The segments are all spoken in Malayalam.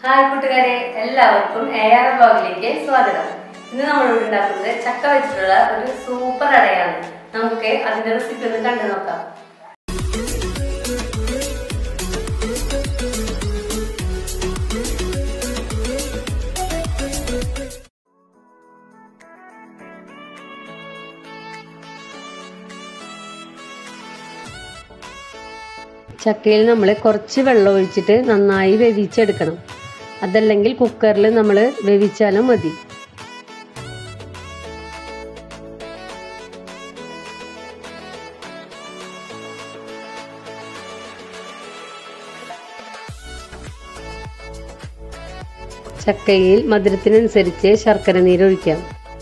ഹായ് കൂട്ടുകാരെ എല്ലാവർക്കും എ ആർ ബ്ലോഗിലേക്ക് സ്വാഗതം ഇന്ന് നമ്മളിവിടെ ഉണ്ടാക്കുന്നത് ചക്ക വെച്ചിട്ടുള്ള ഒരു സൂപ്പർ അടയാണ് നമുക്ക് അതിന്റെ റെസിപ്പി ഒന്ന് കണ്ടു നോക്കാം ചക്കയിൽ നമ്മൾ കുറച്ച് വെള്ളം ഒഴിച്ചിട്ട് നന്നായി വേവിച്ചെടുക്കണം അതല്ലെങ്കിൽ കുക്കറിൽ നമ്മൾ വേവിച്ചാലും മതി ചക്കയിൽ മധുരത്തിനനുസരിച്ച് ശർക്കര നീരൊഴിക്കാം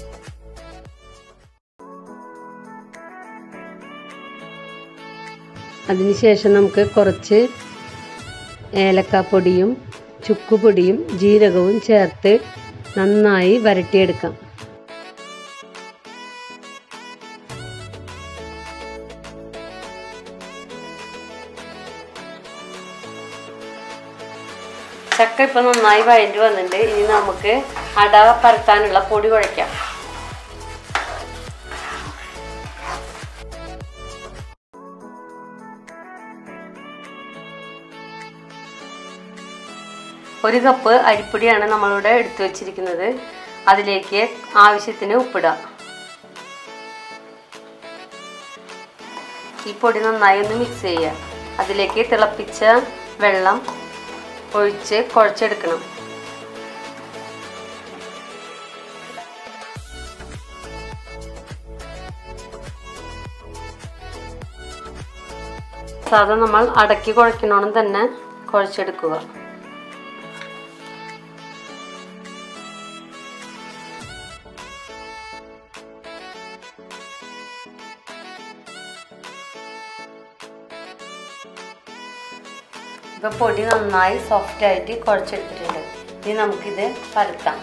അതിനുശേഷം നമുക്ക് കുറച്ച് ഏലക്കാപ്പൊടിയും ചുക്കുപൊടിയും ജീരകവും ചേർത്ത് നന്നായി വരട്ടിയെടുക്കാം ചക്ക ഇപ്പം നന്നായി വഴറ്റി വന്നിട്ടുണ്ട് ഇനി നമുക്ക് അട പരത്താനുള്ള പൊടി കുഴയ്ക്കാം ഒരു കപ്പ് അരിപ്പൊടിയാണ് നമ്മളിവിടെ എടുത്തു വച്ചിരിക്കുന്നത് അതിലേക്ക് ആവശ്യത്തിന് ഉപ്പിടാം ഈ പൊടി നന്നായി ഒന്ന് മിക്സ് ചെയ്യുക അതിലേക്ക് തിളപ്പിച്ച വെള്ളം ഒഴിച്ച് കുഴച്ചെടുക്കണം സാധാരണ നമ്മൾ അടക്കി കുഴക്കണോണം തന്നെ കുഴച്ചെടുക്കുക ഇപ്പൊ പൊടി നന്നായി സോഫ്റ്റ് ആയിട്ട് കുഴച്ചെടുത്തിട്ടുണ്ട് ഇനി നമുക്കിത് പരത്താം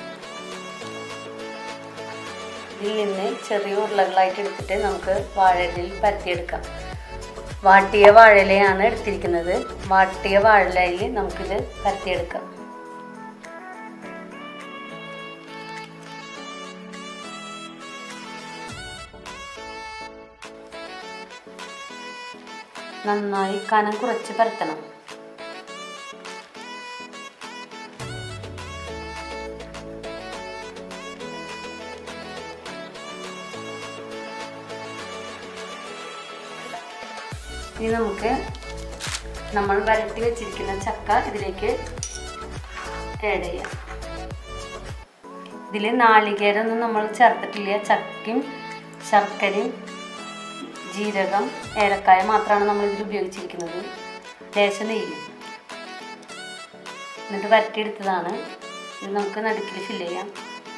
ഇതിൽ നിന്ന് ചെറിയ ഉരുളകളായിട്ട് എടുത്തിട്ട് നമുക്ക് വാഴയിലയിൽ പരത്തിയെടുക്കാം വാട്ടിയ വാഴയിലയാണ് എടുത്തിരിക്കുന്നത് വാട്ടിയ വാഴയിലയിൽ നമുക്കിത് പരത്തിയെടുക്കാം നന്നായി കനം കുറച്ച് പരത്തണം ഇനി നമുക്ക് നമ്മൾ വരട്ടി വെച്ചിരിക്കുന്ന ചക്ക ഇതിലേക്ക് ആഡ് ചെയ്യാം ഇതിൽ നാളികേരമൊന്നും നമ്മൾ ചേർത്തിട്ടില്ല ചക്കയും ശർക്കരയും ജീരകം ഏലക്കായ മാത്രമാണ് നമ്മൾ ഇതിൽ ഉപയോഗിച്ചിരിക്കുന്നത് ലേശം നെയ്യും എന്നിട്ട് വരട്ടിയെടുത്തതാണ് ഇത് നമുക്ക് നടുക്കിൽ ഫില്ല് ചെയ്യാം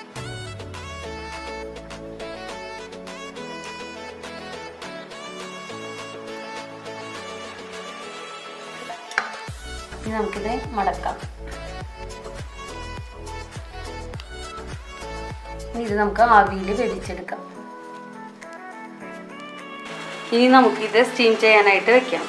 ഇനി നമുക്കിത് മടക്കാം ഇനി ഇത് നമുക്ക് ആവിയിൽ വേവിച്ചെടുക്കാം ഇനി നമുക്കിത് സ്റ്റീം ചെയ്യാനായിട്ട് വെക്കാം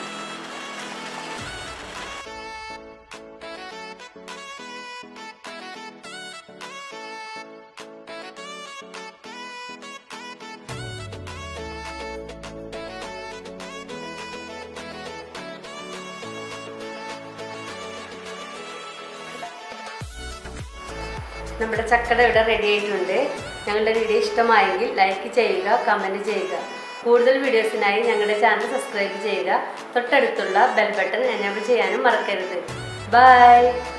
നമ്മുടെ ചക്കട ഇവിടെ റെഡി ആയിട്ടുണ്ട് ഞങ്ങളുടെ വീഡിയോ ഇഷ്ടമായെങ്കിൽ ലൈക്ക് ചെയ്യുക കമൻറ്റ് ചെയ്യുക കൂടുതൽ വീഡിയോസിനായി ഞങ്ങളുടെ ചാനൽ സബ്സ്ക്രൈബ് ചെയ്യുക തൊട്ടടുത്തുള്ള ബെൽ ബട്ടൺ എനേബിൾ ചെയ്യാനും മറക്കരുത് ബൈ